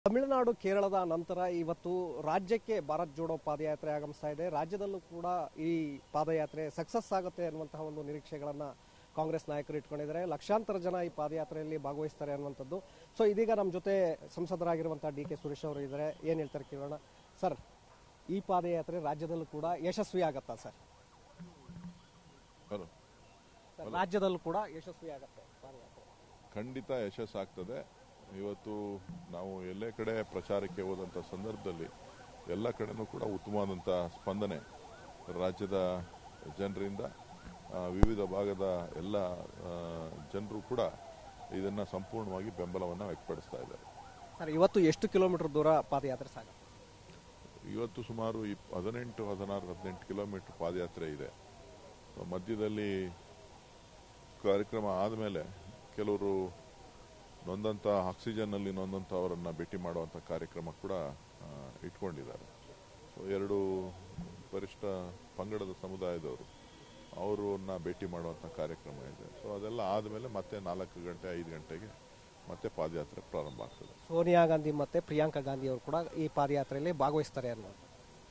ತಮಿಳುನಾಡು ಕೇರಳದ ನಂತರ ಇವತ್ತು ರಾಜ್ಯಕ್ಕೆ ಭಾರತ್ ಜೋಡೋ ಪಾದಯಾತ್ರೆ ಆಗಮಿಸ್ತಾ ಇದೆ ರಾಜ್ಯದಲ್ಲೂ ಕೂಡ ಈ ಪಾದಯಾತ್ರೆ ಸಕ್ಸಸ್ ಆಗುತ್ತೆ ಅನ್ನುವಂತಹ ಒಂದು ನಿರೀಕ್ಷೆಗಳನ್ನ ಕಾಂಗ್ರೆಸ್ ನಾಯಕರು ಇಟ್ಕೊಂಡಿದ್ದಾರೆ ಲಕ್ಷಾಂತರ ಜನ ಈ ಪಾದಯಾತ್ರೆಯಲ್ಲಿ ಭಾಗವಹಿಸ್ತಾರೆ ಅನ್ನುವಂಥದ್ದು ಸೊ ಇದೀಗ ನಮ್ಮ ಜೊತೆ ಸಂಸದರಾಗಿರುವಂತಹ ಡಿ ಕೆ ಸುರೇಶ್ ಅವರು ಇದ್ದಾರೆ ಏನ್ ಹೇಳ್ತಾರೆ ಕೇಳೋಣ ಸರ್ ಈ ಪಾದಯಾತ್ರೆ ರಾಜ್ಯದಲ್ಲೂ ಕೂಡ ಯಶಸ್ವಿ ಆಗತ್ತಾ ಸರ್ ಹಲೋ ಸರ್, ರಾಜ್ಯದಲ್ಲೂ ಕೂಡ ಯಶಸ್ವಿ ಆಗತ್ತೆ ಪಾದಯಾತ್ರೆ ಖಂಡಿತ ಯಶಸ್ಸಾಗ್ತದೆ ಇವತ್ತು ನಾವು ಎಲ್ಲೇ ಕಡೆ ಪ್ರಚಾರಕ್ಕೆ ಹೋದಂಥ ಸಂದರ್ಭದಲ್ಲಿ ಎಲ್ಲ ಕಡೆನೂ ಕೂಡ ಉತ್ತಮವಾದಂಥ ಸ್ಪಂದನೆ ರಾಜ್ಯದ ಜನರಿಂದ ಆ, ವಿವಿಧ ಭಾಗದ ಎಲ್ಲ ಜನರು ಕೂಡ ಇದನ್ನು ಸಂಪೂರ್ಣವಾಗಿ ಬೆಂಬಲವನ್ನು ವ್ಯಕ್ತಪಡಿಸ್ತಾ ಇದ್ದಾರೆ ಸರ್ ಇವತ್ತು ಎಷ್ಟು ಕಿಲೋಮೀಟರ್ ದೂರ ಪಾದಯಾತ್ರೆ ಸಾಗುತ್ತೆ ಇವತ್ತು ಸುಮಾರು ಇಪ್ ಹದಿನೆಂಟು ಹದಿನಾರು ಹದಿನೆಂಟು ಕಿಲೋಮೀಟರ್ ಪಾದಯಾತ್ರೆ ಇದೆ ಸೊ ಮಧ್ಯದಲ್ಲಿ ಕಾರ್ಯಕ್ರಮ ಆದಮೇಲೆ ಕೆಲವರು ನೊಂದಂಥ ಆಕ್ಸಿಜನ್ನಲ್ಲಿ ನೊಂದಂಥವರನ್ನು ಭೇಟಿ ಮಾಡುವಂಥ ಕಾರ್ಯಕ್ರಮ ಕೂಡ ಆ, ಇಟ್ಕೊಂಡಿದ್ದಾರೆ ಸೊ ಎರಡು ಪರಿಷ್ಠ ಪಂಗಡದ ಸಮುದಾಯದವರು ಅವರನ್ನ ಭೇಟಿ ಮಾಡುವಂಥ ಕಾರ್ಯಕ್ರಮ ಇದೆ ಸೊ ಅದೆಲ್ಲ ಆದಮೇಲೆ ಮತ್ತೆ ನಾಲ್ಕು ಗಂಟೆ ಐದು ಗಂಟೆಗೆ ಮತ್ತೆ ಪಾದಯಾತ್ರೆ ಪ್ರಾರಂಭ ಆಗ್ತದೆ ಸೋನಿಯಾ ಗಾಂಧಿ ಮತ್ತೆ ಪ್ರಿಯಾಂಕಾ ಗಾಂಧಿ ಅವರು ಕೂಡ ಈ ಪಾದಯಾತ್ರೆಯಲ್ಲಿ ಭಾಗವಹಿಸ್ತಾರೆ ಅನ್ನೋದು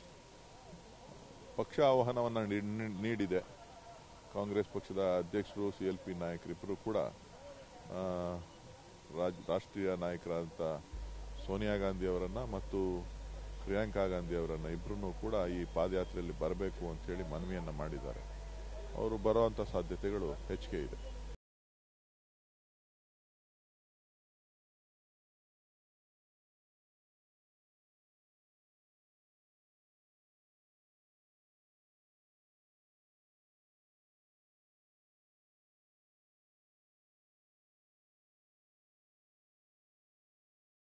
ಪಕ್ಷ ಆಹ್ವಾನವನ್ನು ನೀ- ನೀಡಿದೆ ಕಾಂಗ್ರೆಸ್ ಪಕ್ಷದ ಅಧ್ಯಕ್ಷರು ಸಿ ಎಲ್ ಪಿ ನಾಯಕರಿಬ್ಬರು ಕೂಡ ಆ, ರಾಜ್ ರಾಷ್ಟ್ರೀಯ ನಾಯಕರಾದಂಥ ಸೋನಿಯಾ ಗಾಂಧಿ ಅವರನ್ನ ಮತ್ತು ಪ್ರಿಯಾಂಕಾ ಗಾಂಧಿ ಅವರನ್ನ ಇಬ್ಬರನ್ನು ಕೂಡ ಈ ಪಾದಯಾತ್ರೆಯಲ್ಲಿ ಬರಬೇಕು ಅಂತೇಳಿ ಮನವಿಯನ್ನು ಮಾಡಿದ್ದಾರೆ ಅವರು ಬರುವಂಥ ಸಾಧ್ಯತೆಗಳು ಹೆಚ್ಚಿಗೆ ಇದೆ